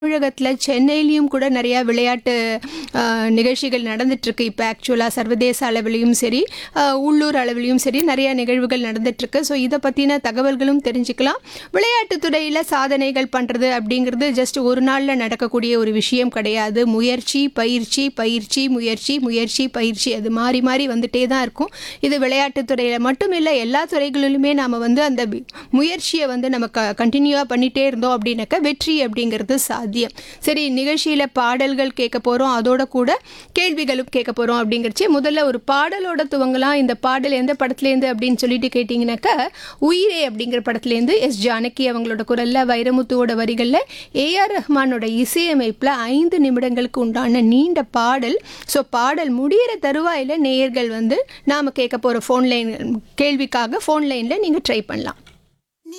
தமிழகத்தில் சென்னையிலையும் கூட நிறையா விளையாட்டு அஹ், நிகழ்ச்சிகள் நடந்துட்டுருக்கு இப்போ ஆக்சுவலாக சர்வதேச அளவிலையும் சரி அஹ், உள்ளூர் அளவிலையும் சரி நிறையா நிகழ்வுகள் நடந்துட்டுருக்கு ஸோ இதை பற்றின தகவல்களும் தெரிஞ்சுக்கலாம் விளையாட்டுத் துறையில் சாதனைகள் பண்ணுறது அப்படிங்கிறது ஜஸ்ட் ஒரு நாளில் நடக்கக்கூடிய ஒரு விஷயம் கிடையாது முயற்சி பயிற்சி பயிற்சி முயற்சி முயற்சி பயிற்சி அது மாறி மாறி வந்துட்டே தான் இருக்கும் இது விளையாட்டுத் துறையில் மட்டும் இல்லை எல்லா துறைகளிலுமே நாம் வந்து அந்த வி- முயற்சியை வந்து நம்ம க கண்டினியூவாக பண்ணிகிட்டே இருந்தோம் அப்படின்னாக்கா வெற்றி அப்படிங்கிறது சாத்தியம் சரி நிகழ்ச்சியில் பாடல்கள் கேட்க போகிறோம் அதோட கூட கேள்விகளும் கேட்க போகிறோம் அப்படிங்கிறச்சு முதல்ல ஒரு பாடலோட துவங்கலாம் இந்த பாடல் எந்த படத்துலேருந்து அப்படின்னு சொல்லிட்டு கேட்டிங்கனாக்கா உயிரே அப்படிங்கிற படத்துலேருந்து எஸ் ஜானகி அவங்களோட குரலில் வைரமுத்துவோட வரிகளில் ஏஆர் ரஹ்மானோட இசையமைப்பில் ஐந்து நிமிடங்களுக்கு உண்டான நீண்ட பாடல் ஸோ பாடல் முடியிற தருவாயில் நேயர்கள் வந்து நாம் கேட்க போகிற ஃபோன் லைன் கேள்விக்காக ஃபோன் லைனில் நீங்கள் ட்ரை பண்ணலாம்